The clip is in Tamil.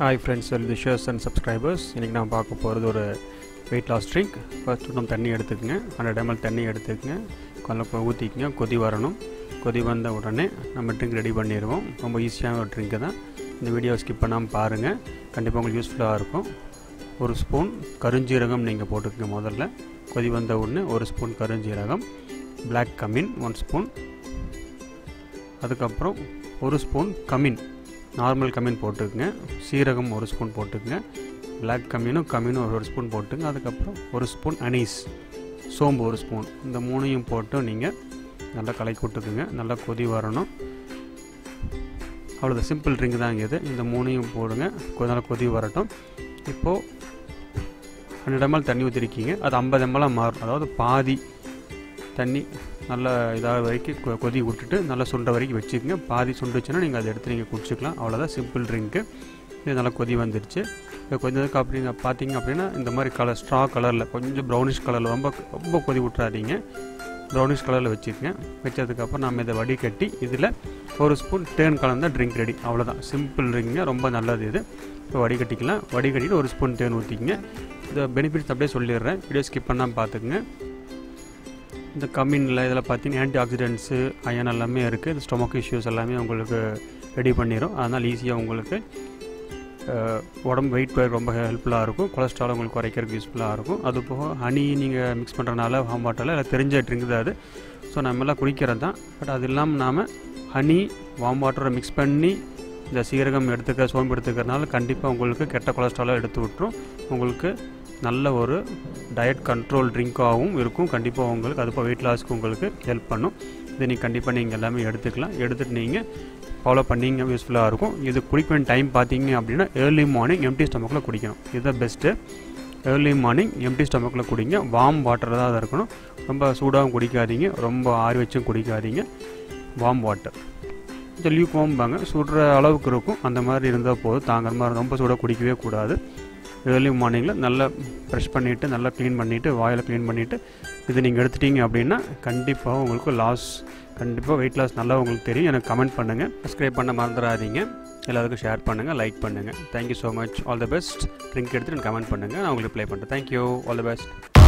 hi friends well wishers and subscribers இன்றைக்கி நான் பார்க்க போகிறது ஒரு வெயிட் லாஸ் ட்ரிங்க் ஃபஸ்ட்டு நம்ம தண்ணி எடுத்துக்கங்க ஹண்ட்ரட் எம்எல் தண்ணி எடுத்துக்கங்க கொஞ்சம் ஊற்றிக்கங்க கொதி வரணும் கொதி வந்த உடனே நம்ம ட்ரிங்க் ரெடி பண்ணிடுவோம் ரொம்ப ஈஸியான ஒரு ட்ரிங்க்கு தான் இந்த வீடியோ ஸ்கிப் பண்ணாமல் பாருங்கள் கண்டிப்பாக உங்களுக்கு யூஸ்ஃபுல்லாக இருக்கும் ஒரு ஸ்பூன் கருஞ்சீரகம் நீங்கள் போட்டுக்கங்க முதல்ல கொதி வந்த உடனே ஒரு ஸ்பூன் கருஞ்சீரகம் பிளாக் கமின் ஒன் ஸ்பூன் அதுக்கப்புறம் ஒரு ஸ்பூன் கமின் நார்மல் கம்மின் போட்டுக்குங்க சீரகம் ஒரு ஸ்பூன் போட்டுக்குங்க பிளாக் கம்மினும் கம்மினும் ஒரு ஒரு ஸ்பூன் போட்டுங்க அதுக்கப்புறம் ஒரு ஸ்பூன் அனீஸ் சோம்பு ஒரு ஸ்பூன் இந்த மூணையும் போட்டு நீங்கள் நல்லா கலக்கி விட்டுக்குங்க நல்லா கொதி வரணும் அவ்வளோதான் சிம்பிள் ட்ரிங்க் தான் இது இந்த மூணையும் போடுங்க கொ- நல்லா கொதி வரட்டும் இப்போது ஹண்ட்ரட் எம்எல் தண்ணி ஊற்றிருக்கீங்க அது ஐம்பது எம்எல்லாக மாறும் அதாவது பாதி தண்ணி நல்லா இதாக வரைக்கும் கொ- கொதி விட்டுட்டு நல்லா சுண்ட வரைக்கும் வச்சுக்கோங்க பாதி சுண்டுச்சுன்னா நீங்கள் அதை எடுத்து நீங்கள் குடிச்சிக்கலாம் அவ்வளோதான் சிம்பிள் ட்ரிங்க்கு இது நல்லா கொதி வந்துடுச்சு இப்போ கொஞ்சத்துக்கு அப்படிங்க பார்த்தீங்க அப்படின்னா இந்த மாதிரி கலர் ஸ்ட்ரா கலரில் கொஞ்சம் ப்ரௌனிஷ் கலரில் ரொம்ப ரொம்ப கொதி விட்றாதீங்க ப்ரௌனிஷ் கலரில் வச்சுக்கோங்க வச்சதுக்கப்புறம் நம்ம இதை வடிகட்டி இதில் ஒரு ஸ்பூன் தேன் கலந்த ட்ரிங்க் ரெடி அவ்வளோதான் சிம்பிள் ட்ரிங்க்குங்க ரொம்ப நல்லது இது இப்போ வடிகட்டிக்கலாம் வடிகட்டிட்டு ஒரு ஸ்பூன் தேன் ஊற்றிக்கங்க இந்த பெனிஃபிட்ஸ் அப்படியே சொல்லிடுறேன் வீடியோ ஸ்கிப் பண்ணாமல் பார்த்துக்குங்க இந்த கம்மினில் இதில் பார்த்தீங்கன்னா ஆன்டி ஆக்சிடென்ட்ஸு அயன் எல்லாமே இருக்குது இந்த ஸ்டொமக் இஷ்யூஸ் எல்லாமே உங்களுக்கு ரெடி பண்ணிடும் அதனால் ஈஸியாக உங்களுக்கு அஹ், உடம்பு வெயிட் ரொம்ப ஹெல்ப்ஃபுல்லாக இருக்கும் கொலஸ்ட்ரால் உங்களுக்கு குறைக்கிறதுக்கு யூஸ்ஃபுல்லாக இருக்கும் அது போக ஹனி நீங்கள் மிக்ஸ் பண்ணுறனால ஹாம் வாட்டரில் இல்லை தெரிஞ்ச ட்ரிங்க் தான் அது ஸோ நம்ம எல்லாம் குடிக்கிறது தான் பட் அது இல்லாமல் நாம் ஹனி வாம் வாட்டரை மிக்ஸ் பண்ணி இந்த சீரகம் எடுத்துக்க சோம்பு எடுத்துக்கிறதுனால கண்டிப்பாக உங்களுக்கு கெட்ட கொலஸ்ட்ராலை எடுத்து விட்டுரும் உங்களுக்கு நல்ல ஒரு டயட் கண்ட்ரோல் ட்ரிங்காகவும் இருக்கும் கண்டிப்பாக உங்களுக்கு அது இப்போ வெயிட் லாஸ்க்கு உங்களுக்கு ஹெல்ப் பண்ணும் இதை நீங்கள் கண்டிப்பாக நீங்கள் எல்லாமே எடுத்துக்கலாம் எடுத்துகிட்டு நீங்கள் ஃபாலோ பண்ணிங்க யூஸ்ஃபுல்லாக இருக்கும் இது குடிக்க வேண்டிய டைம் பார்த்தீங்க அப்படின்னா ஏர்லி மார்னிங் எம்டி ஸ்டொமக்கில் குடிக்கணும் இதுதான் பெஸ்ட்டு ஏர்லி மார்னிங் எம்டி ஸ்டொமக்கில் குடிங்க வார்ம் வாட்டர் தான் அது இருக்கணும் ரொம்ப சூடாகவும் குடிக்காதீங்க ரொம்ப ஆறி வச்சும் குடிக்காதீங்க வார்ம் வாட்டர் கொஞ்சம் லீவ் வாம்பாங்க சுடுற அளவுக்கு இருக்கும் அந்த மாதிரி இருந்தால் போதும் தாங்குற மாதிரி ரொம்ப சூடாக குடிக்கவே கூடாது ஏர்லி மார்னிங்கில் நல்லா ப்ரெஷ் பண்ணிவிட்டு நல்லா க்ளீன் பண்ணிவிட்டு வாயில் க்ளீன் பண்ணிவிட்டு இது நீங்கள் எடுத்துட்டீங்க அப்படின்னா கண்டிப்பாக உங்களுக்கு லாஸ் கண்டிப்பாக வெயிட் லாஸ் நல்லா உங்களுக்கு தெரியும் எனக்கு கமெண்ட் பண்ணுங்கள் சப்ஸ்கிரைப் பண்ண மறந்துடாதீங்க எல்லாருக்கும் ஷேர் பண்ணுங்கள் லைக் பண்ணுங்கள் thank you so much all the best drink எடுத்துட்டு கமெண்ட் பண்ணுங்கள் நான் உங்களுக்கு ப்ளே பண்ணுறேன் தேங்க்யூ ஆல் த பெஸ்ட்